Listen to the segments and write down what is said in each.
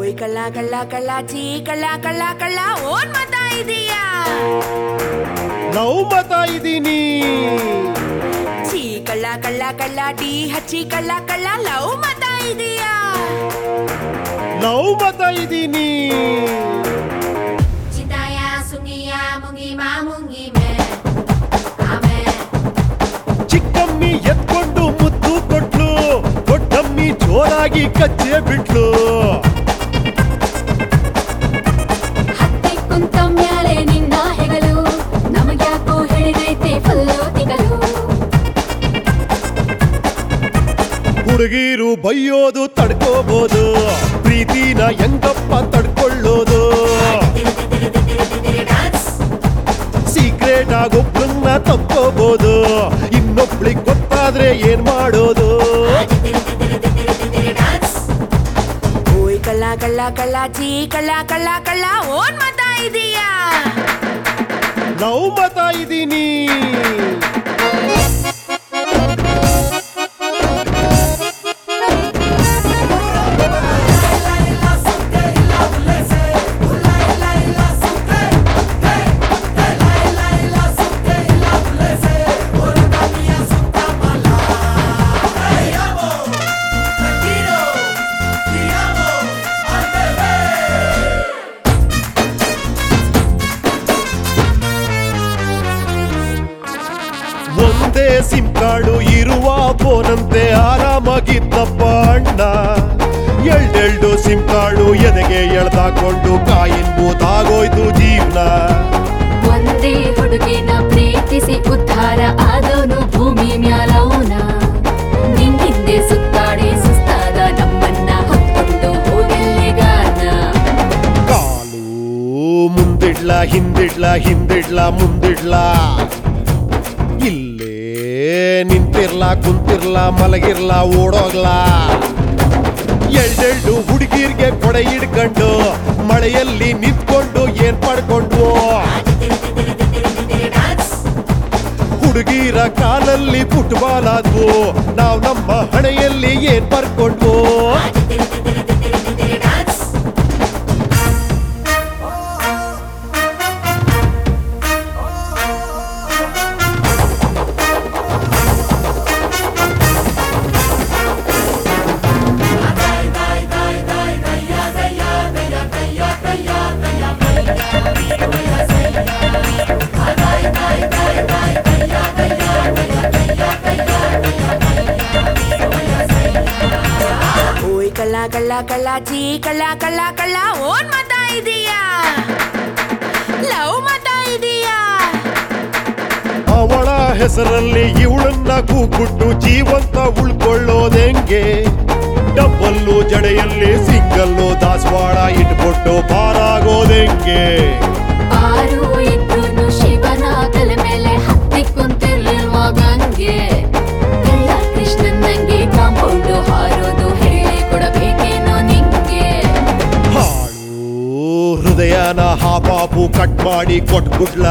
ಓಯ್ ಕಳ್ಳ ಕಳ್ಳ ಕಳ್ಳ ಚೀ ಕಳ್ಳ ಕಳ್ಳ ಕಳ್ಳ ಓನ್ ಮತ ಇದೀಯಾ ಲವ್ ಮತ ಇದೀನಿ ಚೀ ಕಳ್ಳ ಕಳ್ಳ ಕಳ್ಳ ಡಿ ಹಚ್ಚಿ ಕಳ್ಳ ಕಳ್ಳ ಲವ್ ಮತ ಇದೀಯಾ ಲವ್ ಮತ ಇದೀನಿ ಚಿತಾಯ ಸುಂಗಿಯ ಮುಂಗಿ ಮಾ ಮುಂಗಿ ಮೇ ಆಮೇ ಚಿಕ್ಕಮ್ಮಿ ಎತ್ಕೊಂಡು ಮುದ್ದು ಕೊಟ್ಲು ದೊಡ್ಡಮ್ಮಿ ಜೋರಾಗಿ ಕಚ್ಚೆ ಬಿಟ್ಲು ಹತ್ತಿ ಕುಂತ ಮ್ಯಾಲೆ ನಿನ್ನ ಹೆಗಲು ನಮಗ್ಯಾಕೋ ಹಿಡಿದೈತೆ ಫುಲ್ಲು ತಿಗಲು ಹುಡುಗೀರು ಬೈಯೋದು ತಡ್ಕೋಬಹುದು ಪ್ರೀತಿನ ಹೆಂಗಪ್ಪ ತಡ್ಕೊಳ್ಳೋದು ಸೀಕ್ರೆಟ್ ಆಗೊಬ್ಬನ್ನ ತಪ್ಕೋಬಹುದು ಇನ್ನೊಬ್ಳಿಗ್ ಗೊತ್ತಾದ್ರೆ ಏನ್ ಮಾಡೋದು ಓಯ್ ಕಳ್ಳ ಕಳ್ಳ ಕಳ್ಳ ಚೀ ಕಳ್ಳ ಕಳ್ಳ ಕಳ್ಳ ಓನ್ ಮತ ಇದೀಯಾ ಲವ್ ಮತ ಇದೀನಿ ಒಂದೇ ಸಿಮ್ ಕಾರ್ಡು ಇರುವ ಫೋನಂತೆ ಆರಾಮಾಗಿದ್ದಪ್ಪ ಅಣ್ಣ ಎಲ್ಡೆಲ್ಡು ಸಿಮ್ ಕಾರ್ಡು ಎದೆಗೆ ಎಳ್ದಾಕೊಂಡು ಕಾಯಿನ್ ಬೂತಾಗೋಯ್ತು ಜೀವನ ಒಂದೇ ಹುಡುಗಿನ ಪ್ರೀತಿಸಿ ಉದ್ಧಾರ ಆದವನು ಭೂಮಿ ಮ್ಯಾಲವನ ನಿನ್ನಿಂದೆ ಸುತ್ತಾಡಿ ಸುಸ್ತಾದ ನಮ್ಮನ್ನ ಹೊತ್ಕೊಂಡು ಹೋಗೆಲ್ಲಿಗಾನ ಕಾಲು ಮುಂದಿಡ್ಲ ಹಿಂದಿಡ್ಲ ಹಿಂದಿಡ್ಲ ಮುಂದಿಡ್ಲ ಇಲ್ಲೇ ನಿಂತಿರ್ಲ ಕುಂತಿರ್ಲ ಮಲಗಿರ್ಲ ಓಡೋಗ್ಲಾ ಎಲ್ಡೆಲ್ಡು ಹುಡುಗಿರ್ಗೆ ಕೊಡೆ ಹಿಡ್ಕೊಂಡು ಮಳೆಯಲ್ಲಿ ನಿಂತ್ಕೊಂಡು ಏನ್ ಪಡ್ಕೊಂಡು ಹುಡುಗಿರ ಕಾಲಲ್ಲಿ ಫುಟ್ಬಾಲ್ ಆದ್ವು ನಾವ್ ನಮ್ಮ ಹಣೆಯಲ್ಲಿ ಏನ್ ಬರ್ಕೊಂಡ್ವು ಓಯ್ ಕಳ್ಳ ಕಳ್ಳ ಕಳ್ಳ ಚೀ ಕಳ್ಳ ಕಳ್ಳ ಕಳ್ಳ ಓನ್ ಮತ ಇದೀಯಾ ಲವ್ ಮತ ಇದೀಯಾ ಅವಳ ಹೆಸರಲ್ಲಿ ಇವಳನ್ನ ಕೂಗ್ಬಿಟ್ಟು ಜೀವಂತ ಉಳ್ಕೊಳ್ಳೋದೆಂಗೆ ಡಬ್ಬಲ್ಲು ಜಡೆಯಲ್ಲಿ ಸಿಂಗಲ್ಲು ದಾಸವಾಳ ಇಟ್ಬಿಟ್ಟು ಪಾರಾಗೋದೆಂಗೆ ಆರು ಇದ್ರು ಶಿವನ ತಲೆ ಮೇಲೆ ಹತ್ತಿ ಕುಂತಿರ್ಲಿಲ್ವಾ ಗಂಗೆ ಎಲ್ಲ ಕೃಷ್ಣನ್ ನಂಗೆ ಕಾಂಪೌಂಡು ಹಾರೋದು ಹೇಳಿ ಕೊಡಬೇಕೇನೋ ನಿಂಗೆ ಹಾಳು ಹೃದಯನ ಹಾಪಾಪು ಕಟ್ ಮಾಡಿ ಕೊಟ್ಬಿಡ್ಲ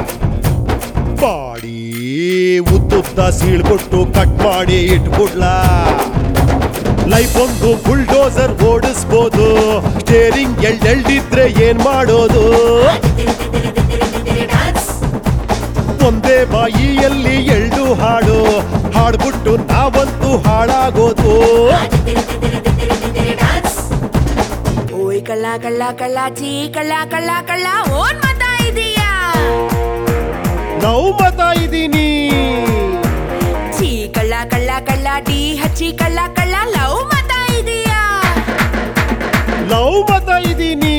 ಬಾಡಿ ಉದ್ದುದ್ದ ಸೀಳ್ಬಿಟ್ಟು ಕಟ್ ಮಾಡಿ ಇಟ್ಬಿಡ್ಲ ಲೈಫ್ ಒಂದು ಬುಲ್ಡೋಸರ್ ಓಡಿಸ್ಬೋದು ಸ್ಟೇರಿಂಗ್ ಎಲ್ಡೆಲ್ಡಿದ್ರೆ ಏನ್ ಮಾಡೋದು ಒಂದೇ ಬಾಯಿಯಲ್ಲಿ ಎಳ್ಳು ಹಾಡು ಹಾಡ್ಬಿಟ್ಟು ನಾವಂತೂ ಹಾಳಾಗೋದು ಓಯ್ ಕಳ್ಳ ಕಳ್ಳ ಕಳ್ಳ ಚೀ ಕಳ್ಳ ಕಳ್ಳ ಕಳ್ಳ ಓನ್ ಮತ ಇದೀಯಾ ನಾವು ಮತ ಇದೀನಿ ಚೀ ಕಳ್ಳ ಕಳ್ಳ ಕಳ್ಳ ಡಿ ಹಚ್ಚಿ ಕಳ್ಳ ಕಳ್ಳ ಲವ್ ಮತ ಇದೀಯಾ ಲವ್ ಮತ ಇದೀನಿ